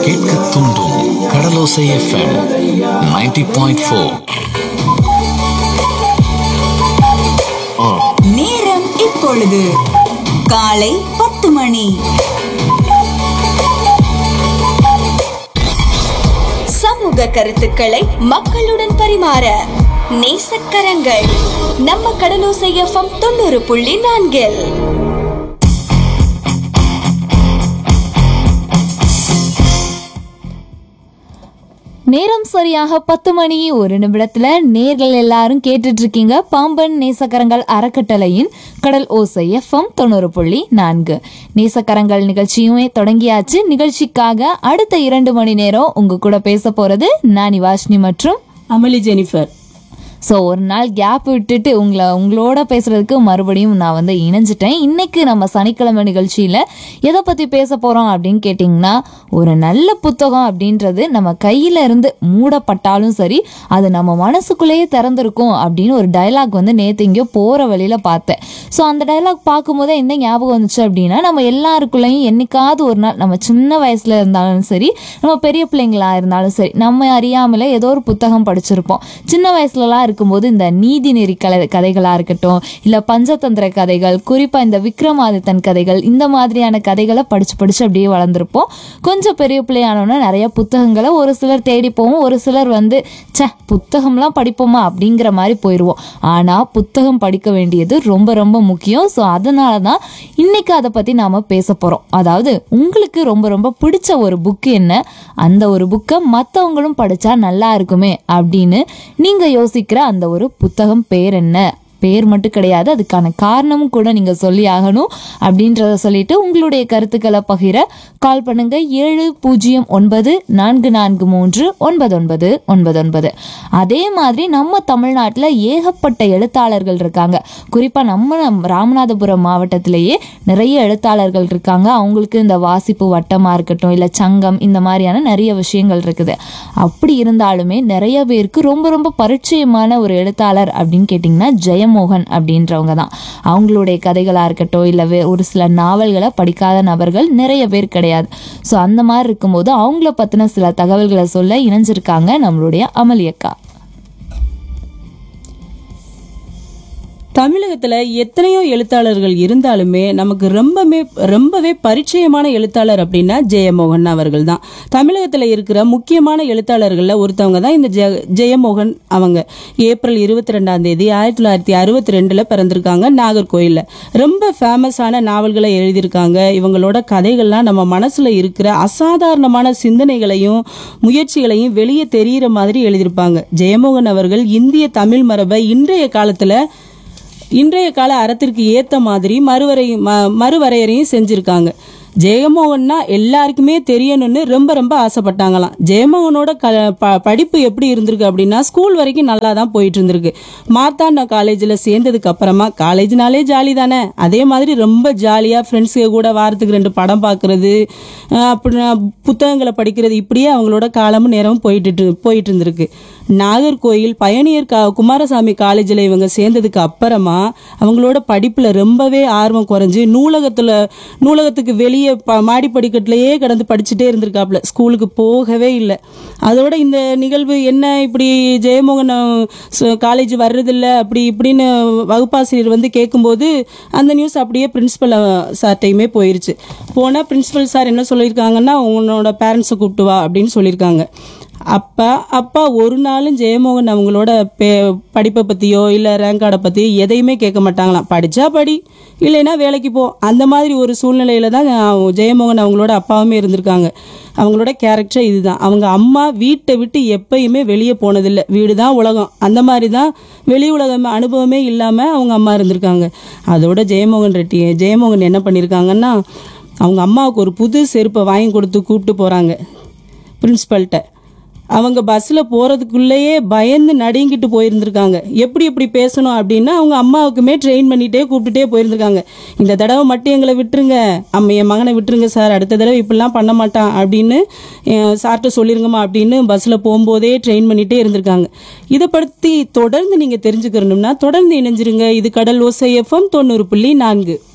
கேட்க தூண்டும் கடலோசை FM 90.4 point four நேரம் இப்பொழுது காலை பத்து மணி சமூக கருத்துக்களை மக்களுடன் பரிமாற நேசக்கரங்கள் நம்ம கடலோசை எஃப்எம் தொண்ணூறு புள்ளி நான்கில் நேரம் சரியாக பத்து மணி ஒரு நிமிடத்துல நேர்கள் எல்லாரும் கேட்டுட்டு இருக்கீங்க பாம்பன் நேசக்கரங்கள் அறக்கட்டளையின் கடல் ஓசை எஃப்எம் தொண்ணூறு புள்ளி நான்கு நேசக்கரங்கள் நிகழ்ச்சியுமே தொடங்கியாச்சு நிகழ்ச்சிக்காக அடுத்த இரண்டு மணி நேரம் உங்க கூட பேச போறது நான் வாஷ்னி மற்றும் அமளி ஜெனிஃபர் ஸோ ஒரு நாள் கேப் விட்டுட்டு உங்களை உங்களோட பேசுறதுக்கு மறுபடியும் நான் வந்து இணைஞ்சிட்டேன் இன்னைக்கு நம்ம சனிக்கிழமை நிகழ்ச்சியில் எதை பற்றி பேச போகிறோம் அப்படின்னு கேட்டிங்கன்னா ஒரு நல்ல புத்தகம் அப்படின்றது நம்ம கையில் இருந்து மூடப்பட்டாலும் சரி அது நம்ம மனசுக்குள்ளேயே திறந்திருக்கும் அப்படின்னு ஒரு டயலாக் வந்து நேற்று எங்கேயோ போகிற வழியில் பார்த்தேன் ஸோ அந்த டயலாக் பார்க்கும்போதே என்ன ஞாபகம் வந்துச்சு அப்படின்னா நம்ம எல்லாருக்குள்ளேயும் என்னைக்காவது ஒரு நாள் நம்ம சின்ன வயசில் இருந்தாலும் சரி நம்ம பெரிய பிள்ளைங்களா இருந்தாலும் சரி நம்ம அறியாமலே ஏதோ ஒரு புத்தகம் படிச்சிருப்போம் சின்ன வயசுலலாம் இருக்கும்போது இந்த நீதி நெறி கலை கதைகளாக இருக்கட்டும் இல்லை பஞ்சதந்திர கதைகள் குறிப்பாக இந்த விக்ரமாதித்தன் கதைகள் இந்த மாதிரியான கதைகளை படித்து படித்து அப்படியே வளர்ந்துருப்போம் கொஞ்சம் பெரிய பிள்ளையானோன்னா நிறைய புத்தகங்களை ஒரு சிலர் தேடி போவோம் ஒரு சிலர் வந்து ச்சே புத்தகம்லாம் படிப்போமா அப்படிங்கிற மாதிரி போயிடுவோம் ஆனால் புத்தகம் படிக்க வேண்டியது ரொம்ப ரொம்ப முக்கியம் ஸோ அதனால தான் இன்னைக்கு அதை பற்றி நாம் பேச போகிறோம் அதாவது உங்களுக்கு ரொம்ப ரொம்ப பிடிச்ச ஒரு புக்கு என்ன அந்த ஒரு புக்கை மற்றவங்களும் படித்தா நல்லா இருக்குமே அப்படின்னு நீங்கள் யோசிக்கிற அந்த ஒரு புத்தகம் பேர் என்ன பேர் மட்டும் கிடையாது அதுக்கான காரணமும் கூட நீங்கள் சொல்லி ஆகணும் அப்படின்றத சொல்லிட்டு உங்களுடைய கருத்துக்களை பகிர கால் பண்ணுங்க ஏழு பூஜ்ஜியம் ஒன்பது நான்கு நான்கு மூன்று ஒன்பது ஒன்பது ஒன்பது ஒன்பது அதே மாதிரி நம்ம தமிழ்நாட்டில் ஏகப்பட்ட எழுத்தாளர்கள் இருக்காங்க குறிப்பாக நம்ம நம்ம ராமநாதபுரம் மாவட்டத்திலேயே நிறைய எழுத்தாளர்கள் இருக்காங்க அவங்களுக்கு இந்த வாசிப்பு வட்டமாக இருக்கட்டும் இல்லை சங்கம் இந்த மாதிரியான நிறைய விஷயங்கள் இருக்குது அப்படி இருந்தாலுமே நிறைய பேருக்கு ரொம்ப ரொம்ப பரிச்சயமான ஒரு எழுத்தாளர் அப்படின்னு கேட்டிங்கன்னா ஜெயமோகன் அப்படின்றவங்க தான் அவங்களுடைய கதைகளாக இருக்கட்டும் இல்லை வே ஒரு சில நாவல்களை படிக்காத நபர்கள் நிறைய பேர் கிடையாது ஸோ அந்த மாதிரி இருக்கும்போது அவங்கள பற்றின சில தகவல்களை சொல்ல இணைஞ்சிருக்காங்க நம்மளுடைய அமளியக்கா தமிழகத்துல எத்தனையோ எழுத்தாளர்கள் இருந்தாலுமே நமக்கு ரொம்பவே ரொம்பவே பரிச்சயமான எழுத்தாளர் அப்படின்னா ஜெயமோகன் அவர்கள் தான் தமிழகத்துல இருக்கிற முக்கியமான எழுத்தாளர்கள்ல ஒருத்தவங்க தான் இந்த ஜெய ஜெயமோகன் அவங்க ஏப்ரல் இருபத்தி ரெண்டாம் தேதி ஆயிரத்தி தொள்ளாயிரத்தி அறுபத்தி ரெண்டுல பிறந்திருக்காங்க நாகர்கோயில்ல ரொம்ப ஃபேமஸான நாவல்களை எழுதியிருக்காங்க இவங்களோட கதைகள்லாம் நம்ம மனசுல இருக்கிற அசாதாரணமான சிந்தனைகளையும் முயற்சிகளையும் வெளியே தெரியிற மாதிரி எழுதியிருப்பாங்க ஜெயமோகன் அவர்கள் இந்திய தமிழ் மரபை இன்றைய காலத்துல இன்றைய கால அறத்திற்கு ஏத்த மாதிரி மறுவரை ம- மறுவரையறையும் செஞ்சிருக்காங்க ஜெயமோகன்னா எல்லாருக்குமே தெரியணும்னு ரொம்ப ரொம்ப ஆசைப்பட்டாங்களாம் ஜெயமோகனோட க ப- படிப்பு எப்படி இருந்திருக்கு அப்படின்னா ஸ்கூல் வரைக்கும் நல்லா தான் போயிட்டு இருந்திருக்கு மார்த்தாண்ட காலேஜில் சேர்ந்ததுக்கு அப்புறமா காலேஜ்னாலே ஜாலி தானே அதே மாதிரி ரொம்ப ஜாலியாக ஃப்ரெண்ட்ஸுக்கு கூட வாரத்துக்கு ரெண்டு படம் பார்க்கறது அப்படி புத்தகங்களை படிக்கிறது இப்படியே அவங்களோட காலமும் நேரமும் போயிட்டு போயிட்டு இருந்திருக்கு நாகர்கோயில் பயணியர் கா குமாரசாமி காலேஜில் இவங்க சேர்ந்ததுக்கு அப்புறமா அவங்களோட படிப்பில் ரொம்பவே ஆர்வம் குறைஞ்சு நூலகத்தில் நூலகத்துக்கு வெளியே ப மாடி படிக்கட்டிலேயே கிடந்து படிச்சுட்டே இருந்திருக்காப்புல ஸ்கூலுக்கு போகவே இல்லை அதோட இந்த நிகழ்வு என்ன இப்படி ஜெயமோகன் காலேஜ் வர்றதில்ல அப்படி இப்படின்னு வகுப்பாசிரியர் வந்து கேட்கும்போது அந்த நியூஸ் அப்படியே பிரின்சிபல் சார்ட்டையுமே போயிருச்சு போனால் பிரின்சிபல் சார் என்ன சொல்லியிருக்காங்கன்னா உன்னோட பேரண்ட்ஸை கூப்பிட்டு வா அப்படின்னு சொல்லியிருக்காங்க அப்பா அப்பா ஒரு நாளும் ஜெயமோகன் அவங்களோட பே படிப்பை பற்றியோ இல்லை ரேங்க் கார்டை பற்றியோ எதையுமே கேட்க மாட்டாங்களாம் படித்தா படி இல்லைன்னா வேலைக்கு போ அந்த மாதிரி ஒரு சூழ்நிலையில தான் அஹ், ஜெயமோகன் அவங்களோட அப்பாவுமே இருந்திருக்காங்க அவங்களோட கேரக்டர் இதுதான் அவங்க அம்மா வீட்டை விட்டு எப்பயுமே வெளியே போனதில்லை வீடு தான் உலகம் அந்த மாதிரி தான் வெளி உலகம் அனுபவமே இல்லாமல் அவங்க அம்மா இருந்திருக்காங்க அதோட ஜெயமோகன் ரெட்டி ஜெயமோகன் என்ன பண்ணியிருக்காங்கன்னா அவங்க அம்மாவுக்கு ஒரு புது செருப்பை வாங்கி கொடுத்து கூப்பிட்டு போகிறாங்க பிரின்ஸ்பல்கிட்ட அவங்க பஸ்ஸில் போகிறதுக்குள்ளேயே பயந்து நடுங்கிட்டு போயிருந்திருக்காங்க எப்படி எப்படி பேசணும் அப்படின்னா அவங்க அம்மாவுக்குமே ட்ரெயின் பண்ணிகிட்டே கூப்பிட்டுட்டே போயிருந்திருக்காங்க இந்த தடவை மட்டும் எங்களை விட்டுருங்க அம்மா என் மகனை விட்டுருங்க சார் அடுத்த தடவை இப்படிலாம் பண்ண மாட்டான் அப்படின்னு அஹ், சார்கிட்ட சொல்லிருங்கம்மா அப்படின்னு பஸ்ஸில் போகும்போதே ட்ரெயின் பண்ணிகிட்டே இருந்திருக்காங்க இதை பற்றி தொடர்ந்து நீங்கள் தெரிஞ்சுக்கணும்னா தொடர்ந்து இணைஞ்சிருங்க இது கடல் ஓசை எஃப்எம் தொண்ணூறு புள்ளி நான்கு